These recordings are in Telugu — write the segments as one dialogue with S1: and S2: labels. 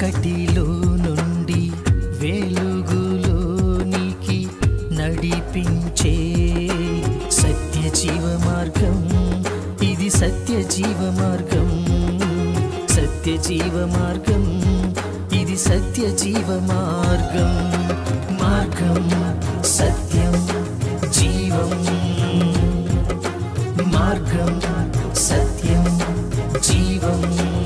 S1: చీకటిలో నుండి వెలుగులోనికి నడిపించే సత్య జీవ మార్గం ఇది సత్య జీవ మార్గం సత్య జీవ మార్గం ఇది సత్య జీవ మార్గం మార్గం సత్యం జీవం మార్గం సత్యం జీవం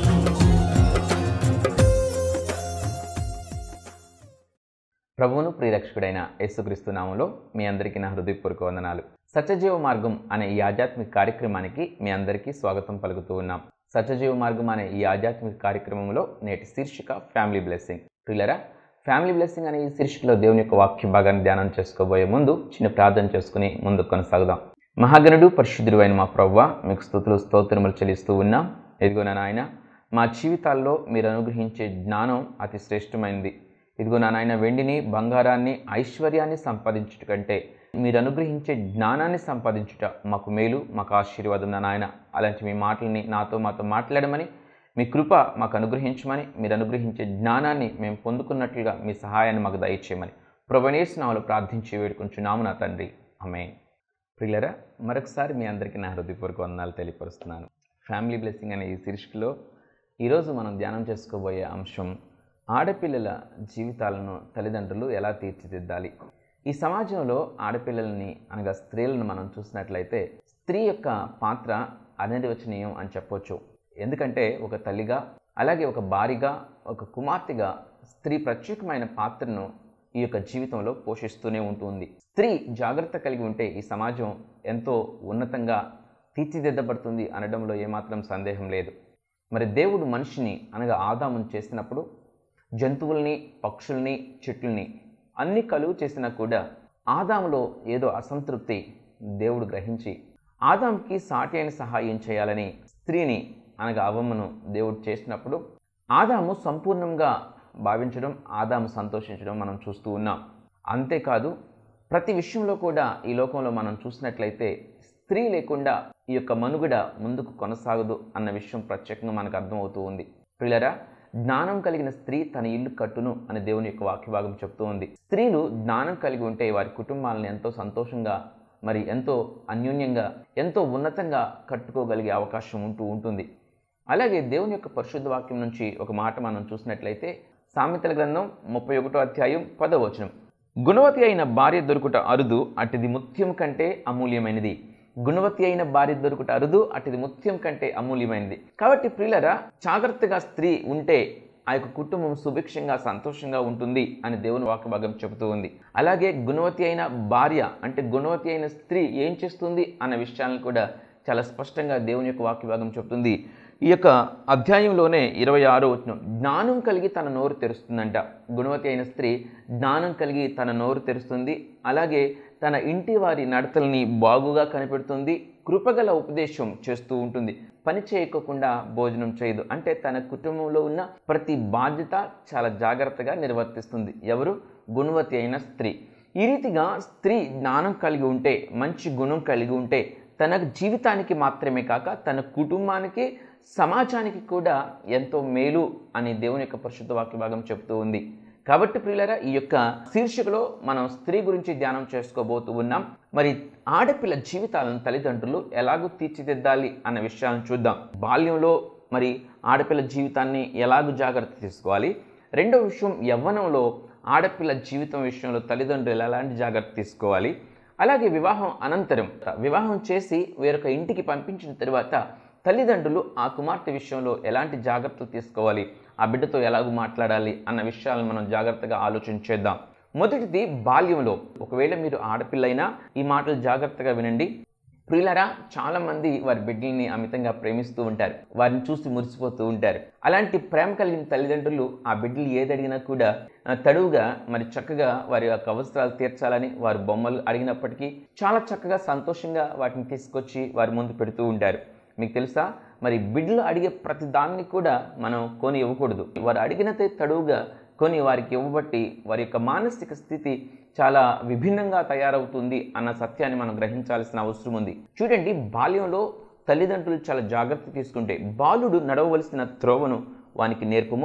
S2: ప్రభువును ప్రియరక్షకుడైన యేసుక్రీస్తు నామంలో మీ అందరికీ నా హృదయపూర్వక వందనాలు సత్యజీవ మార్గం అనే ఈ ఆధ్యాత్మిక కార్యక్రమానికి మీ అందరికీ స్వాగతం పలుకుతూ ఉన్నాం సత్యజీవ మార్గం అనే ఈ ఆధ్యాత్మిక కార్యక్రమంలో నేటి శీర్షిక ఫ్యామిలీ బ్లెస్సింగ్ ప్రియులరా ఫ్యామిలీ బ్లెస్సింగ్ అనే ఈ శీర్షికలో దేవుని యొక్క వాక్య భాగాన్ని ధ్యానం చేసుకోబోయే ముందు చిన్న ప్రార్థన చేసుకుని ముందుకు కొనసాగుదాం మహాగణుడు పరిశుద్ధుడు అయిన మా ప్రవ్వ మీకు స్థుతులు స్తోత్రములు చెల్లిస్తూ ఉన్నాం ఇదిగో నా నాయన మా జీవితాల్లో మీరు అనుగ్రహించే జ్ఞానం అతి శ్రేష్టమైనది ఇదిగో నా నాయన వెండిని బంగారాన్ని ఐశ్వర్యాన్ని సంపాదించుట కంటే మీరు అనుగ్రహించే జ్ఞానాన్ని సంపాదించుట మాకు మేలు మాకు ఆశీర్వాదం నా నాయన అలాంటి మీ మాటల్ని నాతో మాతో మాట్లాడమని మీ కృప మాకు అనుగ్రహించమని మీరు అనుగ్రహించే జ్ఞానాన్ని మేము పొందుకున్నట్లుగా మీ సహాయాన్ని మాకు దయచేయమని ప్రభనేశ్నామలు ప్రార్థించి వేడుకుంటున్నాము నా తండ్రి అమే ప్రియులరా మరొకసారి మీ అందరికీ నా హృదయపూర్వక వందనాలు తెలియపరుస్తున్నాను ఫ్యామిలీ బ్లెస్సింగ్ అనే ఈ శీర్షికలో ఈరోజు మనం ధ్యానం చేసుకోబోయే అంశం ఆడపిల్లల జీవితాలను తల్లిదండ్రులు ఎలా తీర్చిదిద్దాలి ఈ సమాజంలో ఆడపిల్లలని అనగా స్త్రీలను మనం చూసినట్లయితే స్త్రీ యొక్క పాత్ర అనిర్వచనీయం అని చెప్పొచ్చు ఎందుకంటే ఒక తల్లిగా అలాగే ఒక భార్యగా ఒక కుమార్తెగా స్త్రీ ప్రత్యేకమైన పాత్రను ఈ యొక్క జీవితంలో పోషిస్తూనే ఉంటుంది స్త్రీ జాగ్రత్త కలిగి ఉంటే ఈ సమాజం ఎంతో ఉన్నతంగా తీర్చిదిద్దబడుతుంది అనడంలో ఏమాత్రం సందేహం లేదు మరి దేవుడు మనిషిని అనగా ఆదామును చేసినప్పుడు జంతువుల్ని పక్షుల్ని చెట్లని అన్ని కలుగు చేసినా కూడా ఆదాములో ఏదో అసంతృప్తి దేవుడు గ్రహించి ఆదాంకి సాటి అయిన సహాయం చేయాలని స్త్రీని అనగా అవ్వమ్మను దేవుడు చేసినప్పుడు ఆదాము సంపూర్ణంగా భావించడం ఆదాము సంతోషించడం మనం చూస్తూ ఉన్నాం అంతేకాదు ప్రతి విషయంలో కూడా ఈ లోకంలో మనం చూసినట్లయితే స్త్రీ లేకుండా ఈ యొక్క మనుగడ ముందుకు కొనసాగదు అన్న విషయం ప్రత్యేకంగా మనకు అర్థమవుతూ ఉంది పిల్లరా జ్ఞానం కలిగిన స్త్రీ తన ఇల్లు కట్టును అని దేవుని యొక్క వాక్యభాగం చెప్తూ ఉంది స్త్రీలు జ్ఞానం కలిగి ఉంటే వారి కుటుంబాలను ఎంతో సంతోషంగా మరి ఎంతో అన్యోన్యంగా ఎంతో ఉన్నతంగా కట్టుకోగలిగే అవకాశం ఉంటూ ఉంటుంది అలాగే దేవుని యొక్క పరిశుద్ధ వాక్యం నుంచి ఒక మాట మనం చూసినట్లయితే సామెతల గ్రంథం ముప్పై ఒకటో అధ్యాయం పదవ వచనం గుణవతి అయిన భార్య దొరుకుట అరుదు అటిది ముత్యం కంటే అమూల్యమైనది గుణవతి అయిన భార్య దొరుకుట అరుదు అటిది ముత్యం కంటే అమూల్యమైనది కాబట్టి ప్రియులరా జాగ్రత్తగా స్త్రీ ఉంటే ఆ యొక్క కుటుంబం సుభిక్షంగా సంతోషంగా ఉంటుంది అని దేవుని వాక్యభాగం చెబుతూ ఉంది అలాగే గుణవతి అయిన భార్య అంటే గుణవతి అయిన స్త్రీ ఏం చేస్తుంది అన్న విషయాలను కూడా చాలా స్పష్టంగా దేవుని యొక్క వాక్యభాగం చెబుతుంది ఈ యొక్క అధ్యాయంలోనే ఇరవై ఆరో వచ్చిన జ్ఞానం కలిగి తన నోరు తెరుస్తుందంట గుణవతి అయిన స్త్రీ జ్ఞానం కలిగి తన నోరు తెరుస్తుంది అలాగే తన ఇంటి వారి నడతల్ని బాగుగా కనిపెడుతుంది కృపగల ఉపదేశం చేస్తూ ఉంటుంది పని చేయకోకుండా భోజనం చేయదు అంటే తన కుటుంబంలో ఉన్న ప్రతి బాధ్యత చాలా జాగ్రత్తగా నిర్వర్తిస్తుంది ఎవరు గుణవతి అయిన స్త్రీ ఈ రీతిగా స్త్రీ జ్ఞానం కలిగి ఉంటే మంచి గుణం కలిగి ఉంటే తన జీవితానికి మాత్రమే కాక తన కుటుంబానికి సమాజానికి కూడా ఎంతో మేలు అని దేవుని యొక్క పరిశుద్ధ వాక్య భాగం చెప్తూ ఉంది కాబట్టి ప్రియులరా ఈ యొక్క శీర్షికలో మనం స్త్రీ గురించి ధ్యానం చేసుకోబోతూ ఉన్నాం మరి ఆడపిల్ల జీవితాలను తల్లిదండ్రులు ఎలాగూ తీర్చిదిద్దాలి అన్న విషయాలను చూద్దాం బాల్యంలో మరి ఆడపిల్ల జీవితాన్ని ఎలాగూ జాగ్రత్త తీసుకోవాలి రెండో విషయం యవ్వనంలో ఆడపిల్ల జీవితం విషయంలో తల్లిదండ్రులు ఎలాంటి జాగ్రత్త తీసుకోవాలి అలాగే వివాహం అనంతరం వివాహం చేసి వేరొక ఇంటికి పంపించిన తర్వాత తల్లిదండ్రులు ఆ కుమార్తె విషయంలో ఎలాంటి జాగ్రత్తలు తీసుకోవాలి ఆ బిడ్డతో ఎలాగూ మాట్లాడాలి అన్న విషయాలను మనం జాగ్రత్తగా ఆలోచించేద్దాం మొదటిది బాల్యంలో ఒకవేళ మీరు ఆడపిల్లైనా ఈ మాటలు జాగ్రత్తగా వినండి ప్రియులరా చాలా మంది వారి బిడ్డల్ని అమితంగా ప్రేమిస్తూ ఉంటారు వారిని చూసి మురిసిపోతూ ఉంటారు అలాంటి ప్రేమ కలిగిన తల్లిదండ్రులు ఆ బిడ్డలు ఏది అడిగినా కూడా ఆ, తడువుగా మరి చక్కగా వారి యొక్క అవసరాలు తీర్చాలని వారు బొమ్మలు అడిగినప్పటికీ చాలా చక్కగా సంతోషంగా వాటిని తీసుకొచ్చి వారి ముందు పెడుతూ ఉంటారు మీకు తెలుసా మరి బిడ్డలు అడిగే ప్రతి దాన్ని కూడా మనం కొని ఇవ్వకూడదు వారు అడిగినతే తడువుగా కొని వారికి ఇవ్వబట్టి వారి యొక్క మానసిక స్థితి చాలా విభిన్నంగా తయారవుతుంది అన్న సత్యాన్ని మనం గ్రహించాల్సిన అవసరం ఉంది చూడండి బాల్యంలో తల్లిదండ్రులు చాలా జాగ్రత్త తీసుకుంటే బాలుడు నడవవలసిన త్రోవను వానికి నేర్పము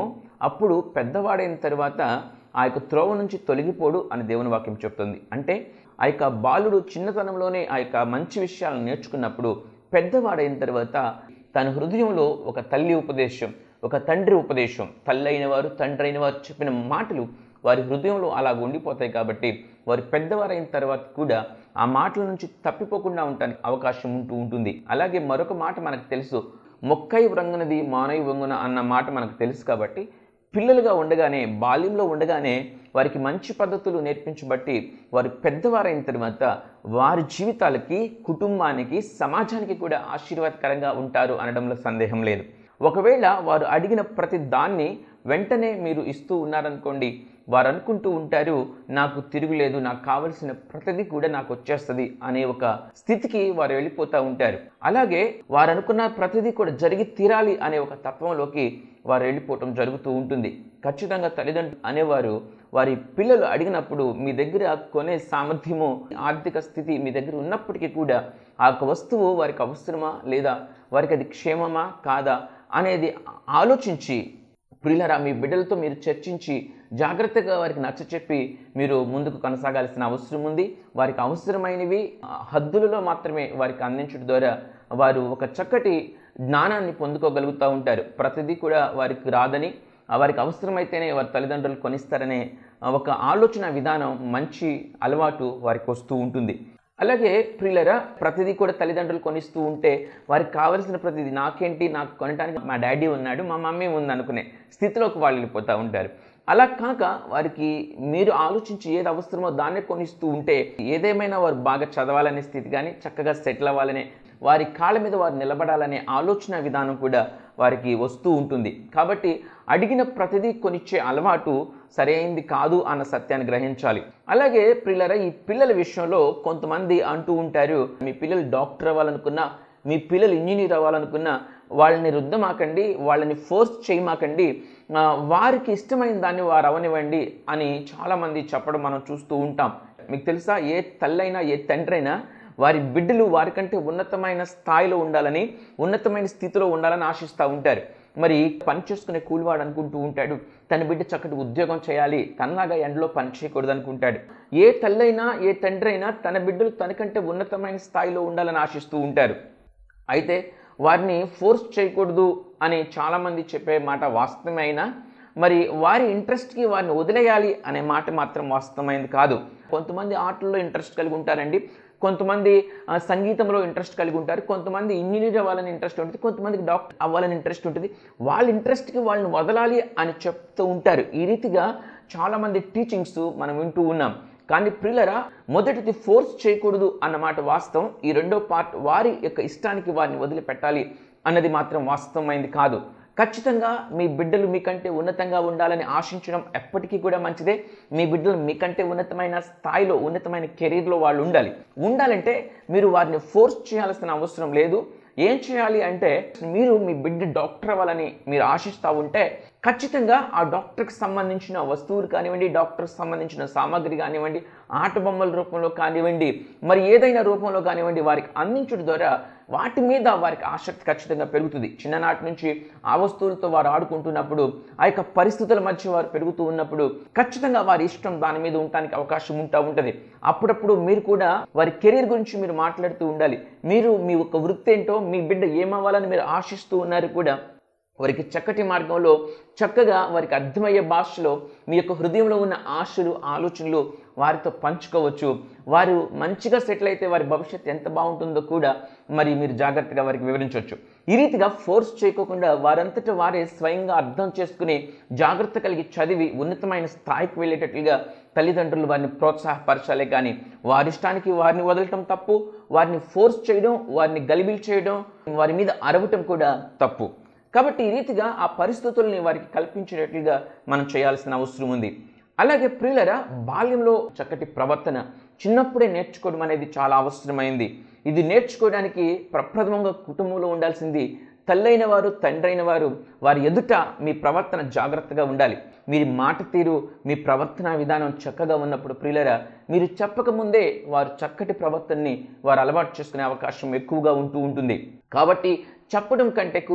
S2: అప్పుడు పెద్దవాడైన తర్వాత ఆ యొక్క త్రోవ నుంచి తొలగిపోడు అని దేవుని వాక్యం చెప్తుంది అంటే ఆ యొక్క బాలుడు చిన్నతనంలోనే ఆ యొక్క మంచి విషయాలను నేర్చుకున్నప్పుడు పెద్దవాడైన తర్వాత తన హృదయంలో ఒక తల్లి ఉపదేశం ఒక తండ్రి ఉపదేశం తల్లి అయిన వారు తండ్రి అయిన వారు చెప్పిన మాటలు వారి హృదయంలో అలా ఉండిపోతాయి కాబట్టి వారు పెద్దవారైన తర్వాత కూడా ఆ మాటల నుంచి తప్పిపోకుండా ఉండటానికి అవకాశం ఉంటూ ఉంటుంది అలాగే మరొక మాట మనకు తెలుసు మొక్కై వ్రంగునది మానై వంగున అన్న మాట మనకు తెలుసు కాబట్టి పిల్లలుగా ఉండగానే బాల్యంలో ఉండగానే వారికి మంచి పద్ధతులు నేర్పించబట్టి వారు పెద్దవారైన తర్వాత వారి జీవితాలకి కుటుంబానికి సమాజానికి కూడా ఆశీర్వాదకరంగా ఉంటారు అనడంలో సందేహం లేదు ఒకవేళ వారు అడిగిన ప్రతి దాన్ని వెంటనే మీరు ఇస్తూ ఉన్నారనుకోండి వారు అనుకుంటూ ఉంటారు నాకు తిరుగులేదు నాకు కావలసిన ప్రతిదీ కూడా నాకు వచ్చేస్తుంది అనే ఒక స్థితికి వారు వెళ్ళిపోతూ ఉంటారు అలాగే వారు అనుకున్న ప్రతిదీ కూడా జరిగి తీరాలి అనే ఒక తత్వంలోకి వారు వెళ్ళిపోవటం జరుగుతూ ఉంటుంది ఖచ్చితంగా తల్లిదండ్రులు అనేవారు వారి పిల్లలు అడిగినప్పుడు మీ దగ్గర కొనే సామర్థ్యము ఆర్థిక స్థితి మీ దగ్గర ఉన్నప్పటికీ కూడా ఆ యొక్క వస్తువు వారికి అవసరమా లేదా వారికి అది క్షేమమా కాదా అనేది ఆలోచించి ప్రియులరా మీ బిడ్డలతో మీరు చర్చించి జాగ్రత్తగా వారికి నచ్చచెప్పి మీరు ముందుకు కొనసాగాల్సిన అవసరం ఉంది వారికి అవసరమైనవి ఆ, హద్దులలో మాత్రమే వారికి అందించడం ద్వారా వారు ఒక చక్కటి జ్ఞానాన్ని పొందుకోగలుగుతూ ఉంటారు ప్రతిదీ కూడా వారికి రాదని ఆ, వారికి అవసరమైతేనే వారి తల్లిదండ్రులు కొనిస్తారనే ఆ, ఒక ఆలోచన విధానం మంచి అలవాటు వారికి వస్తూ ఉంటుంది అలాగే ప్రియులరా ప్రతిదీ కూడా తల్లిదండ్రులు కొనిస్తూ ఉంటే వారికి కావలసిన ప్రతిదీ నాకేంటి నాకు కొనడానికి మా డాడీ ఉన్నాడు మా మమ్మీ ఉంది అనుకునే స్థితిలోకి వాళ్ళు వెళ్ళిపోతూ ఉంటారు అలా కాక వారికి మీరు ఆలోచించి ఏది అవసరమో దాన్నే కొనిస్తూ ఉంటే ఏదేమైనా వారు బాగా చదవాలనే స్థితి కానీ చక్కగా సెటిల్ అవ్వాలనే వారి కాళ్ళ మీద వారు నిలబడాలనే ఆలోచన విధానం కూడా వారికి వస్తూ ఉంటుంది కాబట్టి అడిగిన ప్రతిదీ కొనిచ్చే అలవాటు సరైంది కాదు అన్న సత్యాన్ని గ్రహించాలి అలాగే పిల్లల ఈ పిల్లల విషయంలో కొంతమంది అంటూ ఉంటారు మీ పిల్లలు డాక్టర్ అవ్వాలనుకున్నా మీ పిల్లలు ఇంజనీర్ అవ్వాలనుకున్నా వాళ్ళని రుద్దమాకండి వాళ్ళని ఫోర్స్ చేయమాకండి ఆ, వారికి ఇష్టమైన దాన్ని వారు అవనివ్వండి అని చాలామంది చెప్పడం మనం చూస్తూ ఉంటాం మీకు తెలుసా ఏ తల్లైనా ఏ తండ్రి అయినా వారి బిడ్డలు వారికంటే ఉన్నతమైన స్థాయిలో ఉండాలని ఉన్నతమైన స్థితిలో ఉండాలని ఆశిస్తూ ఉంటారు మరి పని చేసుకునే కూలివాడు అనుకుంటూ ఉంటాడు తన బిడ్డ చక్కటి ఉద్యోగం చేయాలి తనలాగా ఎండలో పని చేయకూడదు అనుకుంటాడు ఏ తల్లైనా ఏ తండ్రి అయినా తన బిడ్డలు తనకంటే ఉన్నతమైన స్థాయిలో ఉండాలని ఆశిస్తూ ఉంటారు అయితే వారిని ఫోర్స్ చేయకూడదు అని చాలామంది చెప్పే మాట వాస్తవమైనా మరి వారి ఇంట్రెస్ట్కి వారిని వదిలేయాలి అనే మాట మాత్రం వాస్తవమైనది కాదు కొంతమంది ఆటల్లో ఇంట్రెస్ట్ కలిగి ఉంటారండి కొంతమంది ఆ, సంగీతంలో ఇంట్రెస్ట్ కలిగి ఉంటారు కొంతమంది ఇంజనీర్ అవ్వాలని ఇంట్రెస్ట్ ఉంటుంది కొంతమందికి డాక్టర్ అవ్వాలని ఇంట్రెస్ట్ ఉంటుంది వాళ్ళ ఇంట్రెస్ట్కి వాళ్ళని వదలాలి అని చెప్తూ ఉంటారు ఈ రీతిగా చాలామంది టీచింగ్స్ మనం వింటూ ఉన్నాం కానీ ప్రిల్లరా మొదటిది ఫోర్స్ చేయకూడదు అన్నమాట వాస్తవం ఈ రెండో పార్ట్ వారి యొక్క ఇష్టానికి వారిని వదిలిపెట్టాలి అన్నది మాత్రం వాస్తవమైంది కాదు ఖచ్చితంగా మీ బిడ్డలు మీకంటే ఉన్నతంగా ఉండాలని ఆశించడం ఎప్పటికీ కూడా మంచిదే మీ బిడ్డలు మీకంటే ఉన్నతమైన స్థాయిలో ఉన్నతమైన కెరీర్లో వాళ్ళు ఉండాలి ఉండాలంటే మీరు వారిని ఫోర్స్ చేయాల్సిన అవసరం లేదు ఏం చేయాలి అంటే మీరు మీ బిడ్డ డాక్టర్ అవ్వాలని మీరు ఆశిస్తూ ఉంటే ఖచ్చితంగా ఆ డాక్టర్కి సంబంధించిన వస్తువులు కానివ్వండి డాక్టర్కి సంబంధించిన సామాగ్రి కానివ్వండి ఆట బొమ్మల రూపంలో కానివ్వండి మరి ఏదైనా రూపంలో కానివ్వండి వారికి అందించడం ద్వారా వాటి మీద వారికి ఆసక్తి ఖచ్చితంగా పెరుగుతుంది చిన్ననాటి నుంచి ఆ వస్తువులతో వారు ఆడుకుంటున్నప్పుడు ఆ యొక్క పరిస్థితుల మధ్య వారు పెరుగుతూ ఉన్నప్పుడు ఖచ్చితంగా వారి ఇష్టం దాని మీద ఉండటానికి అవకాశం ఉంటా ఉంటుంది అప్పుడప్పుడు మీరు కూడా వారి కెరీర్ గురించి మీరు మాట్లాడుతూ ఉండాలి మీరు మీ యొక్క వృత్తి ఏంటో మీ బిడ్డ ఏమవ్వాలని మీరు ఆశిస్తూ ఉన్నారు కూడా వారికి చక్కటి మార్గంలో చక్కగా వారికి అర్థమయ్యే భాషలో మీ యొక్క హృదయంలో ఉన్న ఆశలు ఆలోచనలు వారితో పంచుకోవచ్చు వారు మంచిగా సెటిల్ అయితే వారి భవిష్యత్తు ఎంత బాగుంటుందో కూడా మరి మీరు జాగ్రత్తగా వారికి వివరించవచ్చు ఈ రీతిగా ఫోర్స్ చేయకోకుండా వారంతటా వారే స్వయంగా అర్థం చేసుకుని జాగ్రత్త కలిగి చదివి ఉన్నతమైన స్థాయికి వెళ్ళేటట్లుగా తల్లిదండ్రులు వారిని ప్రోత్సాహపరచాలే కానీ వారిష్టానికి వారిని వదలటం తప్పు వారిని ఫోర్స్ చేయడం వారిని గలిబిల్ చేయడం వారి మీద అరవటం కూడా తప్పు కాబట్టి ఈ రీతిగా ఆ పరిస్థితుల్ని వారికి కల్పించేటట్లుగా మనం చేయాల్సిన అవసరం ఉంది అలాగే ప్రియులరా బాల్యంలో చక్కటి ప్రవర్తన చిన్నప్పుడే నేర్చుకోవడం అనేది చాలా అవసరమైంది ఇది నేర్చుకోవడానికి ప్రప్రథమంగా కుటుంబంలో ఉండాల్సింది తల్లైన వారు తండ్రైన వారు వారి ఎదుట మీ ప్రవర్తన జాగ్రత్తగా ఉండాలి మీరు మాట తీరు మీ ప్రవర్తన విధానం చక్కగా ఉన్నప్పుడు ప్రియులరా మీరు చెప్పకముందే వారు చక్కటి ప్రవర్తనని వారు అలవాటు చేసుకునే అవకాశం ఎక్కువగా ఉంటూ ఉంటుంది కాబట్టి చెప్పడం కంటే కూడా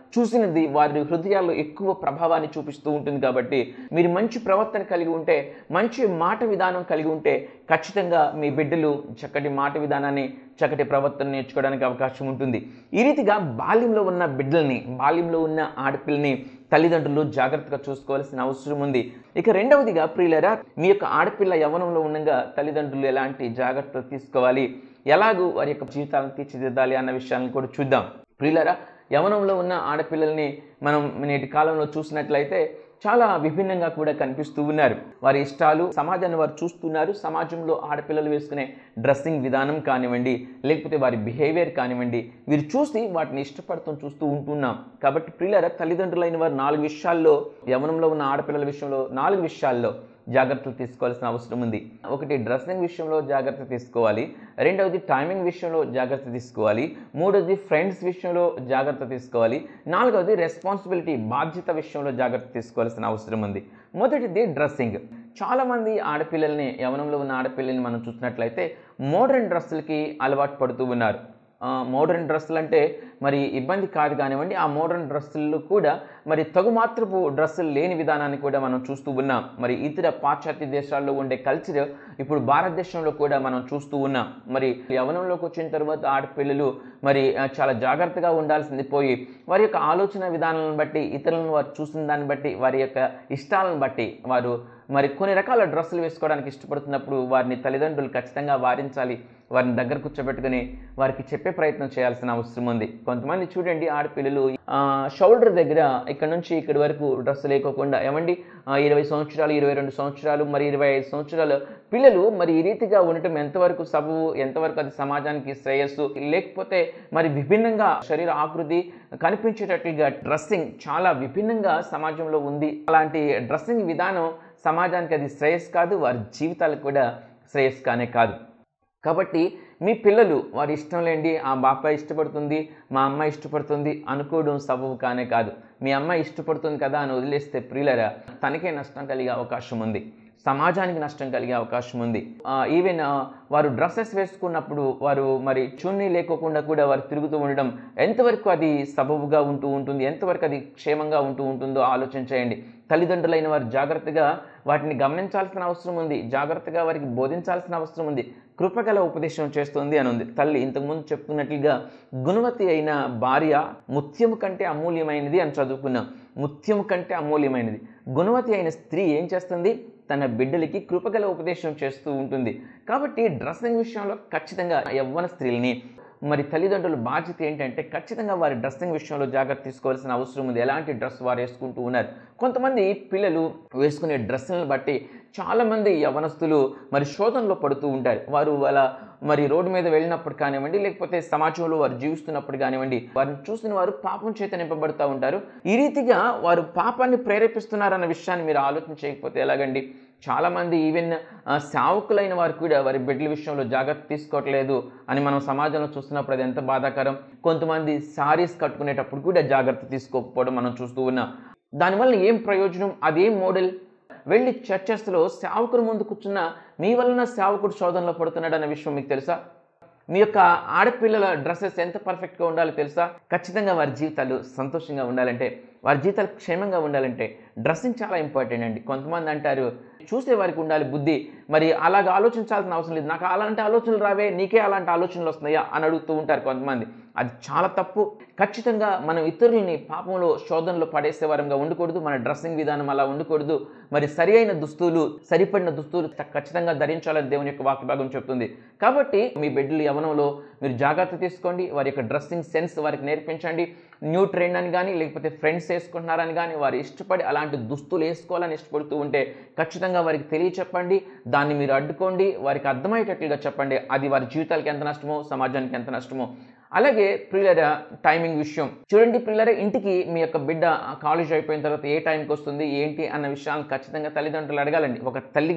S2: చూసినది వారి హృదయాల్లో ఎక్కువ ప్రభావాన్ని చూపిస్తూ ఉంటుంది కాబట్టి మీరు మంచి ప్రవర్తన కలిగి ఉంటే మంచి మాట విధానం కలిగి ఉంటే ఖచ్చితంగా మీ బిడ్డలు చక్కటి మాట విధానాన్ని చక్కటి ప్రవర్తన నేర్చుకోవడానికి అవకాశం ఉంటుంది ఈ రీతిగా బాల్యంలో ఉన్న బిడ్డల్ని బాల్యంలో ఉన్న ఆడపిల్లని తల్లిదండ్రులు జాగ్రత్తగా చూసుకోవాల్సిన అవసరం ఉంది ఇక రెండవదిగా ప్రియులరా మీ యొక్క ఆడపిల్ల యవనంలో ఉండగా తల్లిదండ్రులు ఎలాంటి జాగ్రత్తలు తీసుకోవాలి ఎలాగూ వారి యొక్క జీవితాలను తీర్చిదిద్దాలి అన్న విషయాలను కూడా చూద్దాం ప్రియులరా యవనంలో ఉన్న ఆడపిల్లల్ని మనం నేటి కాలంలో చూసినట్లయితే చాలా విభిన్నంగా కూడా కనిపిస్తూ ఉన్నారు వారి ఇష్టాలు సమాజాన్ని వారు చూస్తున్నారు సమాజంలో ఆడపిల్లలు వేసుకునే డ్రెస్సింగ్ విధానం కానివ్వండి లేకపోతే వారి బిహేవియర్ కానివ్వండి వీరు చూసి వాటిని ఇష్టపడుతూ చూస్తూ ఉంటున్నాం కాబట్టి ప్రియులర తల్లిదండ్రులైన వారు నాలుగు విషయాల్లో యవనంలో ఉన్న ఆడపిల్లల విషయంలో నాలుగు విషయాల్లో జాగ్రత్తలు తీసుకోవాల్సిన అవసరం ఉంది ఒకటి డ్రెస్సింగ్ విషయంలో జాగ్రత్త తీసుకోవాలి రెండవది టైమింగ్ విషయంలో జాగ్రత్త తీసుకోవాలి మూడవది ఫ్రెండ్స్ విషయంలో జాగ్రత్త తీసుకోవాలి నాలుగవది రెస్పాన్సిబిలిటీ బాధ్యత విషయంలో జాగ్రత్త తీసుకోవాల్సిన అవసరం ఉంది మొదటిది డ్రెస్సింగ్ చాలామంది ఆడపిల్లల్ని యవనంలో ఉన్న ఆడపిల్లల్ని మనం చూసినట్లయితే మోడర్న్ డ్రెస్సులకి అలవాటు పడుతూ ఉన్నారు మోడర్న్ డ్రెస్సులు అంటే మరి ఇబ్బంది కాదు కానివ్వండి ఆ మోడర్న్ డ్రెస్సులు కూడా మరి తగు మాత్రపు డ్రెస్సులు లేని విధానాన్ని కూడా మనం చూస్తూ ఉన్నాం మరి ఇతర పాశ్చాత్య దేశాల్లో ఉండే కల్చర్ ఇప్పుడు భారతదేశంలో కూడా మనం చూస్తూ ఉన్నాం మరి యవనంలోకి వచ్చిన తర్వాత ఆడపిల్లలు మరి ఆ, చాలా జాగ్రత్తగా ఉండాల్సింది పోయి వారి యొక్క ఆలోచన విధానాలను బట్టి ఇతరులను వారు చూసిన దాన్ని బట్టి వారి యొక్క ఇష్టాలను బట్టి వారు మరి కొన్ని రకాల డ్రెస్సులు వేసుకోవడానికి ఇష్టపడుతున్నప్పుడు వారిని తల్లిదండ్రులు ఖచ్చితంగా వారించాలి వారిని దగ్గర కూర్చోబెట్టుకుని వారికి చెప్పే ప్రయత్నం చేయాల్సిన అవసరం ఉంది కొంతమంది చూడండి ఆడపిల్లలు షోల్డర్ దగ్గర ఇక్కడ నుంచి ఇక్కడి వరకు డ్రెస్ లేకోకుండా ఏమండి ఆ, ఇరవై సంవత్సరాలు ఇరవై రెండు సంవత్సరాలు మరి ఇరవై ఐదు సంవత్సరాలు పిల్లలు మరి ఈ రీతిగా ఉండటం ఎంతవరకు సబు ఎంతవరకు అది సమాజానికి శ్రేయస్సు లేకపోతే మరి విభిన్నంగా శరీర ఆకృతి కనిపించేటట్లుగా డ్రెస్సింగ్ చాలా విభిన్నంగా సమాజంలో ఉంది అలాంటి డ్రెస్సింగ్ విధానం సమాజానికి అది శ్రేయస్ కాదు వారి జీవితాలకు కూడా శ్రేయస్ కానే కాదు కాబట్టి మీ పిల్లలు వారి ఇష్టం లేండి ఆ బాప ఇష్టపడుతుంది మా అమ్మ ఇష్టపడుతుంది అనుకోవడం సబబు కానే కాదు మీ అమ్మ ఇష్టపడుతుంది కదా అని వదిలేస్తే ప్రియులరా తనకే నష్టం కలిగే అవకాశం ఉంది సమాజానికి నష్టం కలిగే అవకాశం ఉంది ఈవెన్ వారు డ్రెస్సెస్ వేసుకున్నప్పుడు వారు మరి చున్నీ లేకోకుండా కూడా వారు తిరుగుతూ ఉండడం ఎంతవరకు అది సబబుగా ఉంటూ ఉంటుంది ఎంతవరకు అది క్షేమంగా ఉంటూ ఉంటుందో ఆలోచన చేయండి తల్లిదండ్రులైన వారు జాగ్రత్తగా వాటిని గమనించాల్సిన అవసరం ఉంది జాగ్రత్తగా వారికి బోధించాల్సిన అవసరం ఉంది కృపగల ఉపదేశం చేస్తుంది అని ఉంది తల్లి ఇంతకుముందు చెప్పుకున్నట్లుగా గుణవతి అయిన భార్య ముత్యము కంటే అమూల్యమైనది అని చదువుకున్నాం ముత్యము కంటే అమూల్యమైనది గుణవతి అయిన స్త్రీ ఏం చేస్తుంది తన బిడ్డలకి కృపగల ఉపదేశం చేస్తూ ఉంటుంది కాబట్టి డ్రెస్సింగ్ విషయంలో ఖచ్చితంగా యవ్వన స్త్రీలని మరి తల్లిదండ్రుల బాధ్యత ఏంటంటే ఖచ్చితంగా వారి డ్రెస్సింగ్ విషయంలో జాగ్రత్త తీసుకోవాల్సిన అవసరం ఉంది ఎలాంటి డ్రెస్ వారు వేసుకుంటూ ఉన్నారు కొంతమంది పిల్లలు వేసుకునే డ్రెస్సులను బట్టి చాలామంది యవనస్తులు మరి శోధనలో పడుతూ ఉంటారు వారు వాళ్ళ మరి రోడ్డు మీద వెళ్ళినప్పుడు కానివ్వండి లేకపోతే సమాజంలో వారు జీవిస్తున్నప్పుడు కానివ్వండి వారిని చూసిన వారు పాపం చేత నింపబడుతూ ఉంటారు ఈ రీతిగా వారు పాపాన్ని ప్రేరేపిస్తున్నారన్న విషయాన్ని మీరు ఆలోచన చేయకపోతే ఎలాగండి చాలామంది ఈవెన్ ఆ, సేవకులైన వారు కూడా వారి బిడ్డల విషయంలో జాగ్రత్త తీసుకోవట్లేదు అని మనం సమాజంలో చూస్తున్నప్పుడు అది ఎంత బాధాకరం కొంతమంది సారీస్ కట్టుకునేటప్పుడు కూడా జాగ్రత్త తీసుకోకపోవడం మనం చూస్తూ ఉన్నాం దానివల్ల ఏం ప్రయోజనం అదేం మోడల్ వెళ్ళి చర్చస్లో సేవకుడు ముందు కూర్చున్న మీ వలన సేవకుడు శోధనలో పడుతున్నాడు అనే విషయం మీకు తెలుసా మీ యొక్క ఆడపిల్లల డ్రెస్సెస్ ఎంత పర్ఫెక్ట్గా ఉండాలో తెలుసా ఖచ్చితంగా వారి జీవితాలు సంతోషంగా ఉండాలంటే వారి జీవితాలు క్షేమంగా ఉండాలంటే డ్రెస్సింగ్ చాలా ఇంపార్టెంట్ అండి కొంతమంది అంటారు చూసే వారికి ఉండాలి బుద్ధి మరి అలాగ ఆలోచించాల్సిన అవసరం లేదు నాకు అలాంటి ఆలోచనలు రావే నీకే అలాంటి ఆలోచనలు వస్తున్నాయా అని అడుగుతూ ఉంటారు కొంతమంది అది చాలా తప్పు ఖచ్చితంగా మనం ఇతరులని పాపంలో శోధనలో పడేసే వారంగా ఉండకూడదు మన డ్రెస్సింగ్ విధానం అలా ఉండకూడదు మరి సరి అయిన దుస్తులు సరిపడిన దుస్తులు త- ఖచ్చితంగా ధరించాలని దేవుని యొక్క వాక్యభాగం చెప్తుంది కాబట్టి మీ బిడ్డలు యవనంలో మీరు జాగ్రత్త తీసుకోండి వారి యొక్క డ్రెస్సింగ్ సెన్స్ వారికి నేర్పించండి న్యూ ట్రెండ్ అని కానీ లేకపోతే ఫ్రెండ్స్ వేసుకుంటున్నారని కానీ వారు ఇష్టపడి అలాంటి దుస్తులు వేసుకోవాలని ఇష్టపడుతూ ఉంటే ఖచ్చితంగా వారికి తెలియచెప్పండి దాన్ని మీరు అడ్డుకోండి వారికి అర్థమయ్యేటట్లుగా చెప్పండి అది వారి జీవితాలకి ఎంత నష్టమో సమాజానికి ఎంత నష్టమో అలాగే ప్రియులర టైమింగ్ విషయం చూడండి ప్రియులర ఇంటికి మీ యొక్క బిడ్డ కాలేజ్ అయిపోయిన తర్వాత ఏ టైంకి వస్తుంది ఏంటి అన్న విషయాలను ఖచ్చితంగా తల్లిదండ్రులు అడగాలండి ఒక తల్లిగా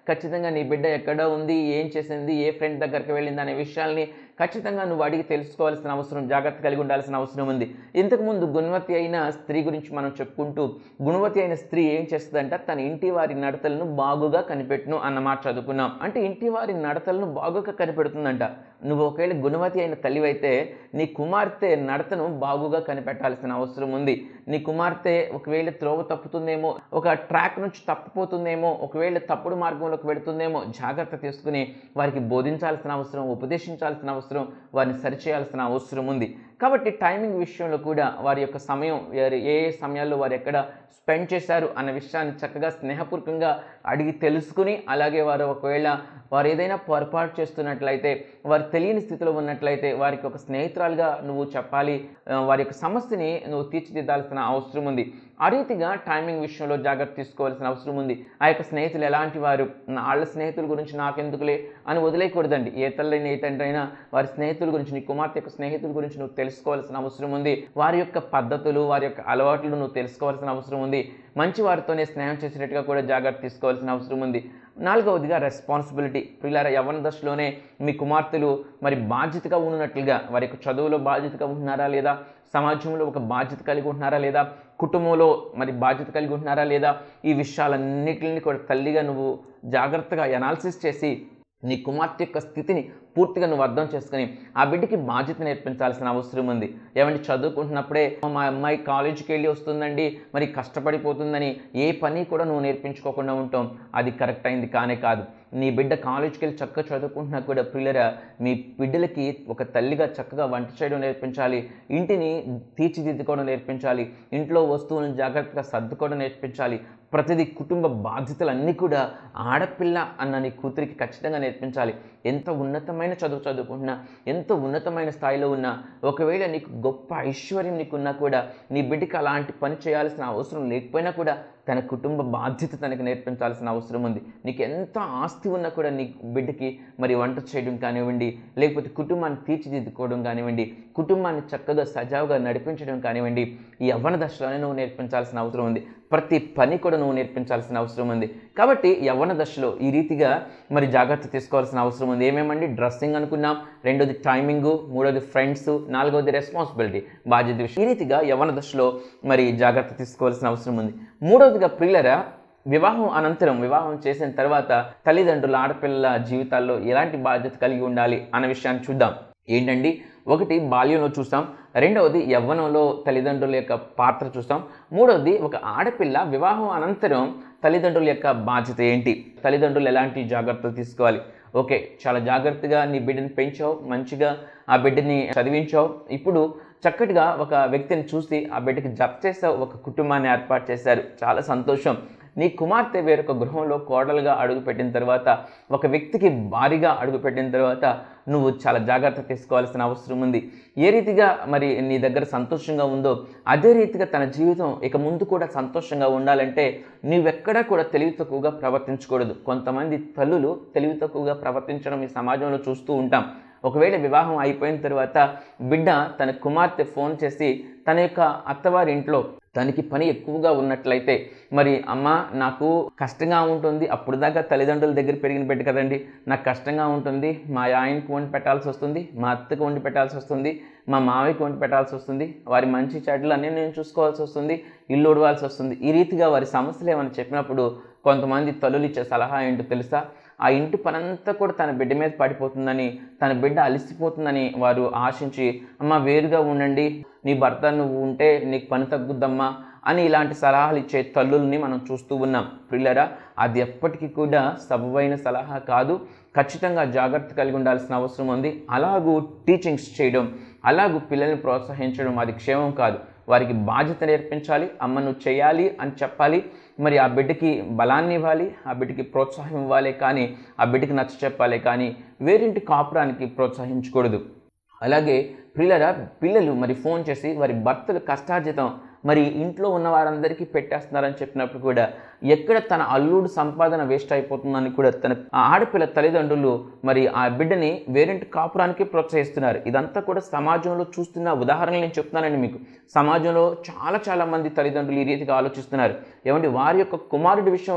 S2: ఖచ్చితంగా నీ బిడ్డ ఎక్కడ ఉంది ఏం చేసింది ఏ ఫ్రెండ్ దగ్గరికి వెళ్ళింది అనే విషయాల్ని ఖచ్చితంగా నువ్వు అడిగి తెలుసుకోవాల్సిన అవసరం జాగ్రత్త కలిగి ఉండాల్సిన అవసరం ఉంది ఇంతకుముందు గుణవతి అయిన స్త్రీ గురించి మనం చెప్పుకుంటూ గుణవతి అయిన స్త్రీ ఏం చేస్తుందంట తన ఇంటి వారి నడతలను బాగుగా కనిపెట్టును అన్న మాట చదువుకున్నాం అంటే ఇంటి వారి నడతలను బాగుగా కనిపెడుతుందంట నువ్వు ఒకవేళ గుణవతి అయిన తల్లివైతే నీ కుమార్తె నడతను బాగుగా కనిపెట్టాల్సిన అవసరం ఉంది నీ కుమార్తె ఒకవేళ త్రోవ తప్పుతుందేమో ఒక ట్రాక్ నుంచి తప్పిపోతుందేమో ఒకవేళ తప్పుడు మార్గంలోకి వెళుతుందేమో జాగ్రత్త తీసుకుని వారికి బోధించాల్సిన అవసరం ఉపదేశించాల్సిన అవసరం వారిని సరిచేయాల్సిన అవసరం ఉంది కాబట్టి టైమింగ్ విషయంలో కూడా వారి యొక్క సమయం వారి ఏ ఏ సమయాల్లో వారు ఎక్కడ స్పెండ్ చేశారు అన్న విషయాన్ని చక్కగా స్నేహపూర్వకంగా అడిగి తెలుసుకుని అలాగే వారు ఒకవేళ వారు ఏదైనా పొరపాటు చేస్తున్నట్లయితే వారు తెలియని స్థితిలో ఉన్నట్లయితే వారికి ఒక స్నేహితురాలుగా నువ్వు చెప్పాలి ఆ, వారి యొక్క సమస్యని నువ్వు తీర్చిదిద్దాల్సిన అవసరం ఉంది ఆ రీతిగా టైమింగ్ విషయంలో జాగ్రత్త తీసుకోవాల్సిన అవసరం ఉంది ఆ యొక్క స్నేహితులు ఎలాంటి వారు వాళ్ళ స్నేహితుల గురించి నాకెందుకులే అని వదిలేయకూడదండి ఏ తల్లైనా ఏ తండ్రి అయినా వారి స్నేహితుల గురించి నీ కుమార్తె యొక్క స్నేహితుల గురించి నువ్వు తెలుసుకోవాల్సిన అవసరం ఉంది వారి యొక్క పద్ధతులు వారి యొక్క అలవాట్లు నువ్వు తెలుసుకోవాల్సిన అవసరం ఉంది మంచి వారితోనే స్నేహం చేసేటట్టుగా కూడా జాగ్రత్త తీసుకోవాల్సిన అవసరం ఉంది నాలుగవదిగా రెస్పాన్సిబిలిటీ పిల్లల యవన దశలోనే మీ కుమార్తెలు మరి బాధ్యతగా ఉన్నట్లుగా వారి యొక్క చదువులో బాధ్యతగా ఉంటున్నారా లేదా సమాజంలో ఒక బాధ్యత కలిగి ఉంటున్నారా లేదా కుటుంబంలో మరి బాధ్యత కలిగి ఉంటున్నారా లేదా ఈ విషయాలన్నిటిని కూడా తల్లిగా నువ్వు జాగ్రత్తగా ఎనాలిసిస్ చేసి నీ కుమార్తె యొక్క స్థితిని పూర్తిగా నువ్వు అర్థం చేసుకుని ఆ బిడ్డకి బాధ్యత నేర్పించాల్సిన అవసరం ఉంది ఏమంటే చదువుకుంటున్నప్పుడే మా అమ్మాయి కాలేజీకి వెళ్ళి వస్తుందండి మరి కష్టపడిపోతుందని ఏ పని కూడా నువ్వు నేర్పించుకోకుండా ఉంటాం అది కరెక్ట్ అయింది కానే కాదు నీ బిడ్డ కాలేజీకి వెళ్ళి చక్కగా చదువుకుంటున్నా కూడా పిల్లరా మీ బిడ్డలకి ఒక తల్లిగా చక్కగా వంట చేయడం నేర్పించాలి ఇంటిని తీర్చిదిద్దుకోవడం నేర్పించాలి ఇంట్లో వస్తువులను జాగ్రత్తగా సర్దుకోవడం నేర్పించాలి ప్రతిదీ కుటుంబ బాధ్యతలన్నీ కూడా ఆడపిల్ల అన్న నీ కూతురికి ఖచ్చితంగా నేర్పించాలి ఎంత ఉన్నతమైన చదువు చదువుకుంటున్నా ఎంత ఉన్నతమైన స్థాయిలో ఉన్నా ఒకవేళ నీకు గొప్ప ఐశ్వర్యం నీకున్నా కూడా నీ బిడ్డకి అలాంటి పని చేయాల్సిన అవసరం లేకపోయినా కూడా తన కుటుంబ బాధ్యత తనకి నేర్పించాల్సిన అవసరం ఉంది నీకు ఎంత ఆస్తి ఉన్నా కూడా నీ బిడ్డకి మరి వంట చేయడం కానివ్వండి లేకపోతే కుటుంబాన్ని తీర్చిదిద్దుకోవడం కానివ్వండి కుటుంబాన్ని చక్కగా సజావుగా నడిపించడం కానివ్వండి ఈ యవ్వన దశలోనే నువ్వు నేర్పించాల్సిన అవసరం ఉంది ప్రతి పని కూడా నువ్వు నేర్పించాల్సిన అవసరం ఉంది కాబట్టి యవ్వన దశలో ఈ రీతిగా మరి జాగ్రత్త తీసుకోవాల్సిన అవసరం ఉంది ఏమేమండి డ్రెస్సింగ్ అనుకున్నాం రెండోది టైమింగు మూడోది ఫ్రెండ్స్ నాలుగోది రెస్పాన్సిబిలిటీ బాధ్యత విషయం ఈ రీతిగా యవ్వన దశలో మరి జాగ్రత్త తీసుకోవాల్సిన అవసరం ఉంది మూడోదిగా ప్రియులరా వివాహం అనంతరం వివాహం చేసిన తర్వాత తల్లిదండ్రుల ఆడపిల్లల జీవితాల్లో ఎలాంటి బాధ్యత కలిగి ఉండాలి అన్న విషయాన్ని చూద్దాం ఏంటండి ఒకటి బాల్యంలో చూస్తాం రెండవది యవ్వనంలో తల్లిదండ్రుల యొక్క పాత్ర చూస్తాం మూడవది ఒక ఆడపిల్ల వివాహం అనంతరం తల్లిదండ్రుల యొక్క బాధ్యత ఏంటి తల్లిదండ్రులు ఎలాంటి జాగ్రత్తలు తీసుకోవాలి ఓకే చాలా జాగ్రత్తగా నీ బిడ్డని పెంచావు మంచిగా ఆ బిడ్డని చదివించావు ఇప్పుడు చక్కటిగా ఒక వ్యక్తిని చూసి ఆ బిడ్డకి జప్ చేసావు ఒక కుటుంబాన్ని ఏర్పాటు చేశారు చాలా సంతోషం నీ కుమార్తె వేరొక గృహంలో కోడలుగా అడుగుపెట్టిన తర్వాత ఒక వ్యక్తికి భారీగా అడుగుపెట్టిన తర్వాత నువ్వు చాలా జాగ్రత్త తీసుకోవాల్సిన అవసరం ఉంది ఏ రీతిగా మరి నీ దగ్గర సంతోషంగా ఉందో అదే రీతిగా తన జీవితం ఇక ముందు కూడా సంతోషంగా ఉండాలంటే నువ్వెక్కడా కూడా తెలివి తక్కువగా ప్రవర్తించకూడదు కొంతమంది తల్లులు తెలివి తక్కువగా ప్రవర్తించడం ఈ సమాజంలో చూస్తూ ఉంటాం ఒకవేళ వివాహం అయిపోయిన తర్వాత బిడ్డ తన కుమార్తె ఫోన్ చేసి తన యొక్క అత్తవారి ఇంట్లో తనకి పని ఎక్కువగా ఉన్నట్లయితే మరి అమ్మ నాకు కష్టంగా ఉంటుంది అప్పుడు దాకా తల్లిదండ్రుల దగ్గర పెరిగిన బిడ్డ కదండి నాకు కష్టంగా ఉంటుంది మా ఆయనకి వండి పెట్టాల్సి వస్తుంది మా అత్తకి వండి పెట్టాల్సి వస్తుంది మా మావయ్యకి వండి పెట్టాల్సి వస్తుంది వారి మంచి చెడ్లు అన్నీ నేను చూసుకోవాల్సి వస్తుంది ఇల్లు ఉడవాల్సి వస్తుంది ఈ రీతిగా వారి సమస్యలు ఏమని చెప్పినప్పుడు కొంతమంది తల్లులు ఇచ్చే సలహా ఏంటో తెలుసా ఆ ఇంటి పనంతా కూడా తన బిడ్డ మీద పడిపోతుందని తన బిడ్డ అలిసిపోతుందని వారు ఆశించి అమ్మ వేరుగా ఉండండి నీ భర్త నువ్వు ఉంటే నీకు పని తగ్గుద్దమ్మా అని ఇలాంటి సలహాలు ఇచ్చే తల్లుల్ని మనం చూస్తూ ఉన్నాం పిల్లరా అది ఎప్పటికీ కూడా సబబైన సలహా కాదు ఖచ్చితంగా జాగ్రత్త కలిగి ఉండాల్సిన అవసరం ఉంది అలాగూ టీచింగ్స్ చేయడం అలాగూ పిల్లల్ని ప్రోత్సహించడం అది క్షేమం కాదు వారికి బాధ్యత నేర్పించాలి అమ్మ నువ్వు చేయాలి అని చెప్పాలి మరి ఆ బిడ్డకి బలాన్ని ఇవ్వాలి ఆ బిడ్డకి ప్రోత్సాహం ఇవ్వాలి కానీ ఆ బిడ్డకి నచ్చ చెప్పాలి కానీ వేరింటి కాపురానికి ప్రోత్సహించకూడదు అలాగే పిల్లల పిల్లలు మరి ఫోన్ చేసి వారి భర్తలు కష్టార్జితం మరి ఇంట్లో ఉన్న వారందరికీ పెట్టేస్తున్నారని చెప్పినప్పుడు కూడా ఎక్కడ తన అల్లుడు సంపాదన వేస్ట్ అయిపోతుందని కూడా తన ఆ ఆడపిల్ల తల్లిదండ్రులు మరి ఆ బిడ్డని వేరింటి కాపురానికి ప్రోత్సహిస్తున్నారు ఇదంతా కూడా సమాజంలో చూస్తున్న ఉదాహరణలు నేను చెప్తున్నానండి మీకు సమాజంలో చాలా చాలా మంది తల్లిదండ్రులు ఈ రీతిగా ఆలోచిస్తున్నారు ఏమంటే వారి యొక్క కుమారుడి విషయంలో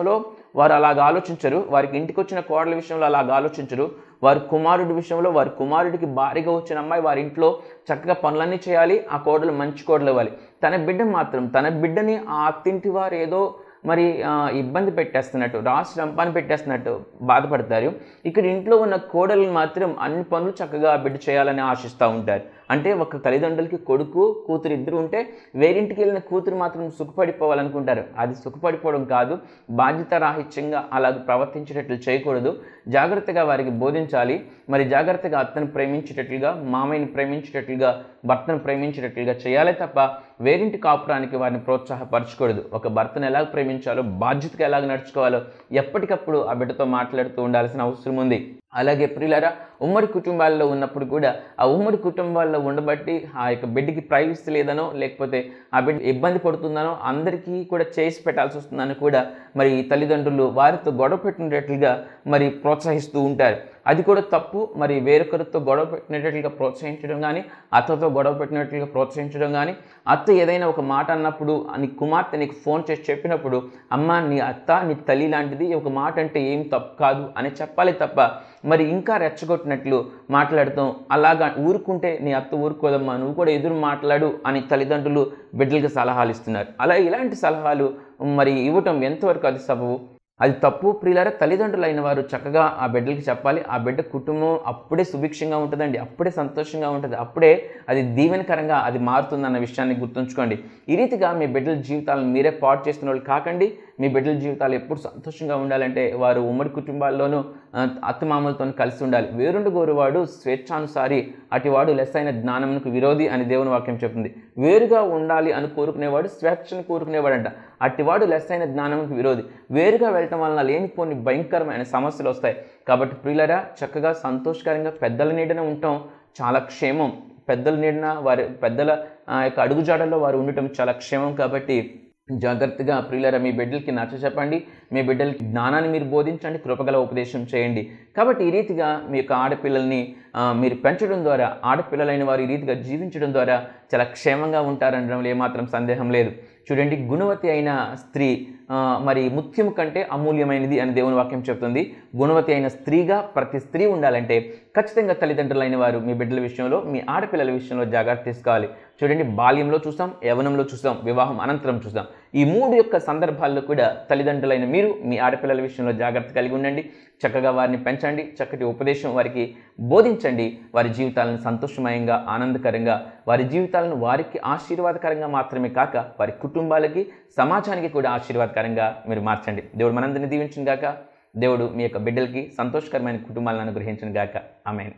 S2: వారు అలాగ ఆలోచించరు వారికి ఇంటికి వచ్చిన కోడల విషయంలో అలాగ ఆలోచించరు వారి కుమారుడి విషయంలో వారి కుమారుడికి భారీగా వచ్చిన అమ్మాయి వారి ఇంట్లో చక్కగా పనులన్నీ చేయాలి ఆ కోడలు మంచి కోడలు ఇవ్వాలి తన బిడ్డ మాత్రం తన బిడ్డని ఆ అత్తింటి వారు ఏదో మరి ఆ, ఇబ్బంది పెట్టేస్తున్నట్టు రాసి రంపాన్ని పెట్టేస్తున్నట్టు బాధపడతారు ఇక్కడ ఇంట్లో ఉన్న కోడలు మాత్రం అన్ని పనులు చక్కగా ఆ బిడ్డ చేయాలని ఆశిస్తూ ఉంటారు అంటే ఒక తల్లిదండ్రులకి కొడుకు కూతురు ఇద్దరు ఉంటే వేరింటికి వెళ్ళిన కూతురు మాత్రం సుఖపడిపోవాలనుకుంటారు అది సుఖపడిపోవడం కాదు బాధ్యత రాహిత్యంగా అలా ప్రవర్తించేటట్లు చేయకూడదు జాగ్రత్తగా వారికి బోధించాలి మరి జాగ్రత్తగా అత్తను ప్రేమించేటట్లుగా మామయ్యని ప్రేమించేటట్లుగా భర్తను ప్రేమించేటట్లుగా చేయాలి తప్ప వేరింటి కాపురానికి వారిని ప్రోత్సాహపరచకూడదు ఒక భర్తను ఎలా ప్రేమించాలో బాధ్యతగా ఎలాగ నడుచుకోవాలో ఎప్పటికప్పుడు ఆ బిడ్డతో మాట్లాడుతూ ఉండాల్సిన అవసరం ఉంది అలాగే ప్రియులారా ఉమ్మడి కుటుంబాల్లో ఉన్నప్పుడు కూడా ఆ ఉమ్మడి కుటుంబాల్లో ఉండబట్టి ఆ యొక్క బిడ్డకి ప్రైవసీ లేదనో లేకపోతే ఆ బిడ్డ ఇబ్బంది పడుతుందనో అందరికీ కూడా చేసి పెట్టాల్సి వస్తుందని కూడా మరి తల్లిదండ్రులు వారితో గొడవ పెట్టినట్లుగా మరి ప్రోత్సహిస్తూ ఉంటారు అది కూడా తప్పు మరి వేరొకరితో గొడవ పెట్టినట్లుగా ప్రోత్సహించడం కానీ అత్తతో గొడవ పెట్టినట్లుగా ప్రోత్సహించడం కానీ అత్త ఏదైనా ఒక మాట అన్నప్పుడు నీ కుమార్తె నీకు ఫోన్ చేసి చెప్పినప్పుడు అమ్మ నీ అత్త నీ తల్లి లాంటిది ఒక మాట అంటే ఏం తప్పు కాదు అని చెప్పాలి తప్ప మరి ఇంకా రెచ్చగొట్టినట్లు మాట్లాడుతాం అలాగా ఊరుకుంటే నీ అత్త ఊరుకోదమ్మా నువ్వు కూడా ఎదురు మాట్లాడు అని తల్లిదండ్రులు బిడ్డలకు సలహాలు ఇస్తున్నారు అలా ఇలాంటి సలహాలు మరి ఇవ్వటం ఎంతవరకు అది సబబు అది తప్పు ప్రియులారా తల్లిదండ్రులైన వారు చక్కగా ఆ బిడ్డలకి చెప్పాలి ఆ బిడ్డ కుటుంబం అప్పుడే సుభిక్షంగా ఉంటుందండి అప్పుడే సంతోషంగా ఉంటుంది అప్పుడే అది దీవెనకరంగా అది మారుతుందన్న విషయాన్ని గుర్తుంచుకోండి ఈ రీతిగా మీ బిడ్డల జీవితాలను మీరే పాటు చేస్తున్న వాళ్ళు కాకండి మీ బిడ్డల జీవితాలు ఎప్పుడు సంతోషంగా ఉండాలంటే వారు ఉమ్మడి కుటుంబాల్లోనూ ఆ, అత్తమామలతో కలిసి ఉండాలి వేరుండు గోరువాడు స్వేచ్ఛానుసారి అటివాడు లెస్ అయిన జ్ఞానమునకు విరోధి అని దేవుని వాక్యం చెప్తుంది వేరుగా ఉండాలి అని కోరుకునేవాడు స్వేచ్ఛను కోరుకునేవాడంట అట్టివాడు లెస్ అయిన జ్ఞానమునకు విరోధి వేరుగా వెళ్ళటం వలన లేనిపోని భయంకరమైన సమస్యలు వస్తాయి కాబట్టి ప్రియులరా చక్కగా సంతోషకరంగా పెద్దల నీడన ఉండటం చాలా క్షేమం పెద్దల నీడన వారి పెద్దల ఆ, యొక్క అడుగుజాడల్లో వారు ఉండటం చాలా క్షేమం కాబట్టి జాగ్రత్తగా ప్రియులరా మీ బిడ్డలకి నచ్చ చెప్పండి మీ బిడ్డలకి జ్ఞానాన్ని మీరు బోధించండి కృపగల ఉపదేశం చేయండి కాబట్టి ఈ రీతిగా మీ యొక్క ఆడపిల్లల్ని ఆ, మీరు పెంచడం ద్వారా ఆడపిల్లలైన వారు ఈ రీతిగా జీవించడం ద్వారా చాలా క్షేమంగా ఉంటారనడంలో ఏమాత్రం సందేహం లేదు చూడండి గుణవతి అయిన స్త్రీ ఆ, మరి ముత్యం కంటే అమూల్యమైనది అని దేవుని వాక్యం చెప్తుంది గుణవతి అయిన స్త్రీగా ప్రతి స్త్రీ ఉండాలంటే ఖచ్చితంగా తల్లిదండ్రులైన వారు మీ బిడ్డల విషయంలో మీ ఆడపిల్లల విషయంలో జాగ్రత్త తీసుకోవాలి చూడండి బాల్యంలో చూసాం యవనంలో చూసాం వివాహం అనంతరం చూసాం ఈ మూడు యొక్క సందర్భాల్లో కూడా తల్లిదండ్రులైన మీరు మీ ఆడపిల్లల విషయంలో జాగ్రత్త కలిగి ఉండండి చక్కగా వారిని పెంచండి చక్కటి ఉపదేశం వారికి బోధించండి వారి జీవితాలను సంతోషమయంగా ఆనందకరంగా వారి జీవితాలను వారికి ఆశీర్వాదకరంగా మాత్రమే కాక వారి కుటుంబాలకి సమాజానికి కూడా ఆశీర్వాదకరంగా మీరు మార్చండి దేవుడు మనందరిని దీవించిన గాక దేవుడు మీ యొక్క బిడ్డలకి సంతోషకరమైన కుటుంబాలను అనుగ్రహించిన గాక ఆమెను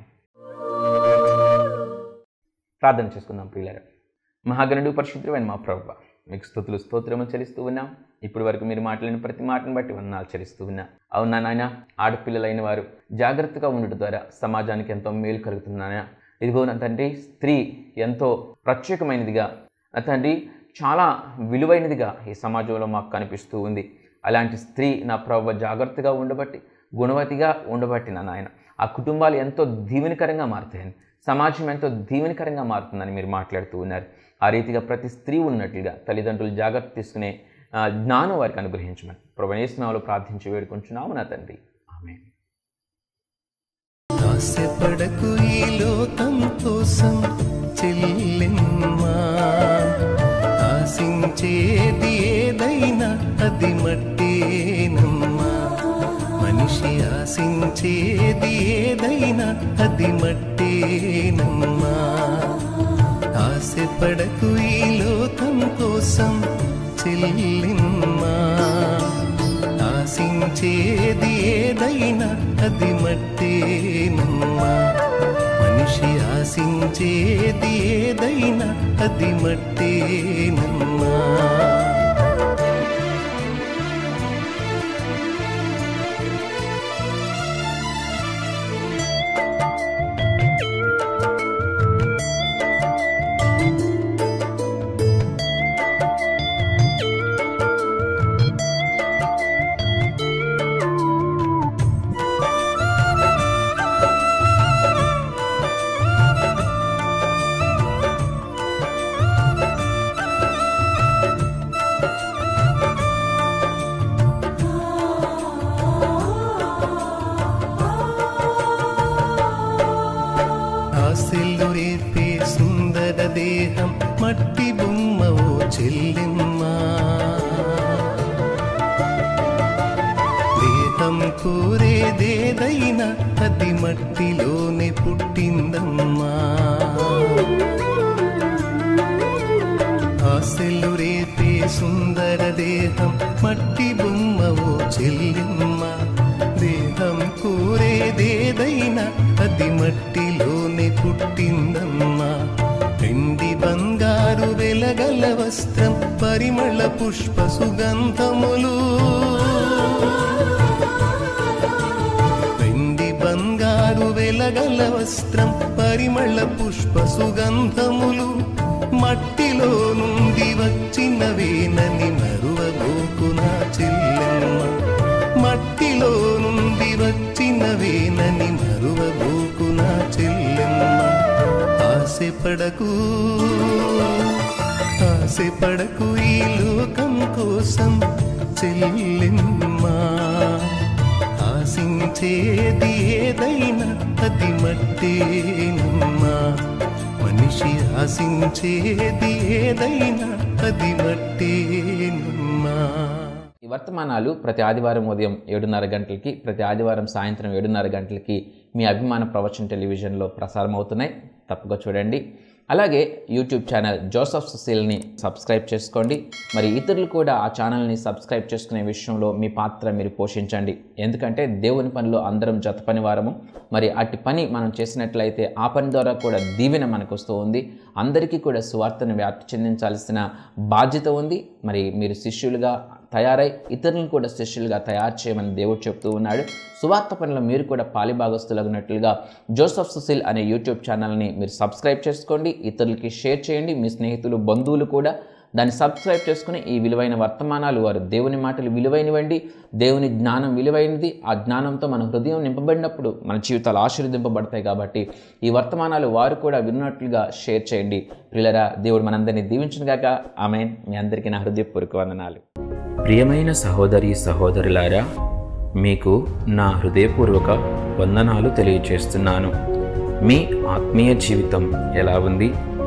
S2: ప్రార్థన చేసుకుందాం ప్రియులారా మహాగణుడు పరిశుద్ధమైన మా ప్రభు మీకు స్థుతులు స్తోత్రము చెల్లిస్తూ ఉన్నాం ఇప్పటి వరకు మీరు మాట్లాడిన ప్రతి మాటను బట్టి వందనాలు చెల్లిస్తూ ఉన్నా అవునా నాయన ఆడపిల్లలైన వారు జాగ్రత్తగా ఉండటం ద్వారా సమాజానికి ఎంతో మేలు కలుగుతున్నాయన ఇదిగో నా తండ్రి స్త్రీ ఎంతో ప్రత్యేకమైనదిగా నా తండ్రి చాలా విలువైనదిగా ఈ సమాజంలో మాకు కనిపిస్తూ ఉంది అలాంటి స్త్రీ నా ప్రభు జాగ్రత్తగా ఉండబట్టి గుణవతిగా ఉండబట్టి నా నాయన ఆ కుటుంబాలు ఎంతో దీవెనకరంగా మారుతాయని సమాజం ఎంతో దీవెనకరంగా మారుతుందని మీరు మాట్లాడుతూ ఉన్నారు ఆ రీతిగా ప్రతి స్త్రీ ఉన్నట్లుగా తల్లిదండ్రులు జాగ్రత్త తీసుకునే ఆ, జ్ఞానం వారికి అనుగ్రహించమని ప్రభనేశ్వరంలో ప్రార్థించి వేడుకుంటున్నాము నా తండ్రి ఆమె
S3: ఆశపడకు ఈ లోకం కోసం చెల్లిమ్మా ఆశించేది ఏదైనా అది మట్టేనమ్మా మనిషి ఆశించేది ఏదైనా అది మట్టేనమ్మా ఆశపడకు ఈ లోకం కోసం చెల్లిమ్మా ఆశించేది ఏదైనా అది మట్టేనమ్మా మనిషి ఆశించేది ఏదైనా అది మట్టేనమ్మా మట్టి బొమ్మవో చెల్లెమ్మా దేహం కోరేదేదైనా అది మట్టిలోనే పుట్టిందమ్మా ఆశలు రేపే సుందర దేహం మట్టి బొమ్మవో చెల్లెమ్మ దేహం కోరేదేదైనా అది మట్టిలోనే పుట్టిందమ్మా వెండి బంగారు వెలగల వస్త్రం పరిమళ పుష్ప సుగంధములు వెండి బంగారు వెలగల వస్త్రం పరిమళ పుష్ప సుగంధములు మట్టిలో నుండి వచ్చినవేనని మరువబోకునా చెల్లెమ్మ మట్టిలో నుండి వచ్చినవేనని మరువబోకునా చెల్లెమ్మ ఆశపడకు ఆశపడకు ఈ లోకం కోసం చెల్లెమ్మా ఆశించేది ఏదైనా అది మట్టేనమ్మా మనిషి ఆశించేది ఏదైనా అది మట్టేనమ్మా
S2: ఈ వర్తమానాలు ప్రతి ఆదివారం ఉదయం ఏడున్నర గంటలకి ప్రతి ఆదివారం సాయంత్రం ఏడున్నర గంటలకి మీ అభిమాన ప్రవచన్ టెలివిజన్లో ప్రసారం అవుతున్నాయి తప్పగా చూడండి అలాగే యూట్యూబ్ ఛానల్ జోసఫ్ సుశీల్ని సబ్స్క్రైబ్ చేసుకోండి మరి ఇతరులు కూడా ఆ ఛానల్ని సబ్స్క్రైబ్ చేసుకునే విషయంలో మీ పాత్ర మీరు పోషించండి ఎందుకంటే దేవుని పనిలో అందరం జత పని వారము మరి అట్టి పని మనం చేసినట్లయితే ఆ పని ద్వారా కూడా దీవెన మనకు వస్తూ ఉంది అందరికీ కూడా సువార్తను వ్యాప్తి చెందించాల్సిన బాధ్యత ఉంది మరి మీరు శిష్యులుగా తయారై ఇతరులను కూడా శిష్యులుగా తయారు చేయమని దేవుడు చెప్తూ ఉన్నాడు సువార్త పనిలో మీరు కూడా పాలిభాగస్తులగినట్లుగా జోసఫ్ సుశీల్ అనే యూట్యూబ్ ఛానల్ని మీరు సబ్స్క్రైబ్ చేసుకోండి ఇతరులకి షేర్ చేయండి మీ స్నేహితులు బంధువులు కూడా దాన్ని సబ్స్క్రైబ్ చేసుకుని ఈ విలువైన వర్తమానాలు వారు దేవుని మాటలు విలువైనవండి దేవుని జ్ఞానం విలువైనది ఆ జ్ఞానంతో మన హృదయం నింపబడినప్పుడు మన జీవితాలు ఆశీర్వదింపబడతాయి కాబట్టి ఈ వర్తమానాలు వారు కూడా విన్నట్లుగా షేర్ చేయండి ప్రిలరా దేవుడు మనందరినీ దీవించునుగాక ఆమె మీ అందరికీ నా హృదయపూర్వక వందనాలు ప్రియమైన సహోదరి సహోదరులారా మీకు నా హృదయపూర్వక వందనాలు తెలియచేస్తున్నాను మీ ఆత్మీయ జీవితం ఎలా ఉంది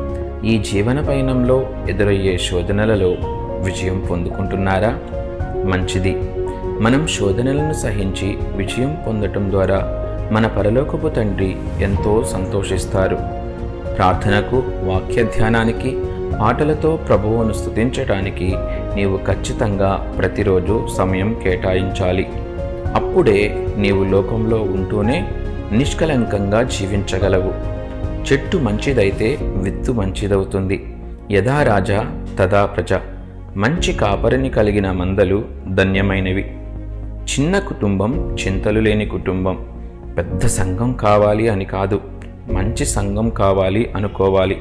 S2: ఈ జీవన పయనంలో ఎదురయ్యే శోధనలలో విజయం పొందుకుంటున్నారా మంచిది మనం శోధనలను సహించి విజయం పొందటం ద్వారా మన పరలోకపు తండ్రి ఎంతో సంతోషిస్తారు ప్రార్థనకు వాక్య ధ్యానానికి పాటలతో ప్రభువును స్తుతించటానికి నీవు ఖచ్చితంగా ప్రతిరోజు సమయం కేటాయించాలి అప్పుడే నీవు లోకంలో ఉంటూనే నిష్కలంకంగా జీవించగలవు చెట్టు మంచిదైతే విత్తు మంచిదవుతుంది యథా రాజా తదా ప్రజ మంచి కాపరిని కలిగిన మందలు ధన్యమైనవి చిన్న కుటుంబం చింతలు లేని కుటుంబం పెద్ద సంఘం కావాలి అని కాదు మంచి సంఘం కావాలి అనుకోవాలి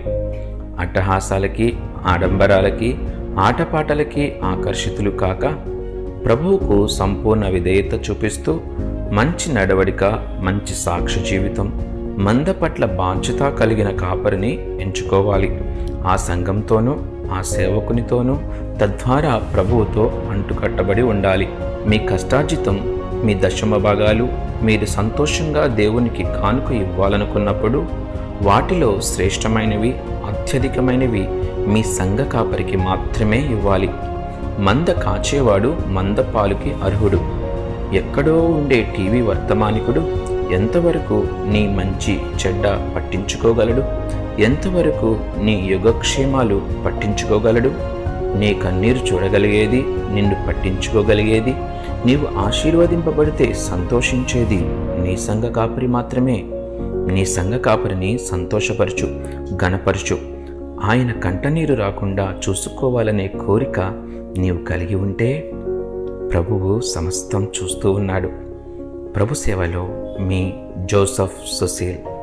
S2: అట్టహాసాలకి ఆడంబరాలకి ఆటపాటలకి ఆకర్షితులు కాక ప్రభువుకు సంపూర్ణ విధేయత చూపిస్తూ మంచి నడవడిక మంచి సాక్షి జీవితం మంద పట్ల బాధ్యత కలిగిన కాపరిని ఎంచుకోవాలి ఆ సంఘంతోనూ ఆ సేవకునితోనూ తద్వారా ప్రభువుతో అంటుకట్టబడి ఉండాలి మీ కష్టార్జితం మీ దశమ భాగాలు మీరు సంతోషంగా దేవునికి కానుక ఇవ్వాలనుకున్నప్పుడు వాటిలో శ్రేష్టమైనవి అత్యధికమైనవి మీ సంఘ కాపరికి మాత్రమే ఇవ్వాలి మంద కాచేవాడు మంద పాలుకి అర్హుడు ఎక్కడో ఉండే టీవీ వర్తమానికుడు ఎంతవరకు నీ మంచి చెడ్డ పట్టించుకోగలడు ఎంతవరకు నీ యుగక్షేమాలు పట్టించుకోగలడు నీ కన్నీరు చూడగలిగేది నిన్ను పట్టించుకోగలిగేది నీవు ఆశీర్వదింపబడితే సంతోషించేది నీ సంఘ కాపరి మాత్రమే నీ సంఘ కాపరిని సంతోషపరచు గణపరచు ఆయన కంటనీరు రాకుండా చూసుకోవాలనే కోరిక నీవు కలిగి ఉంటే ప్రభువు సమస్తం చూస్తూ ఉన్నాడు ప్రభు సేవలో మీ జోసఫ్ సుశీల్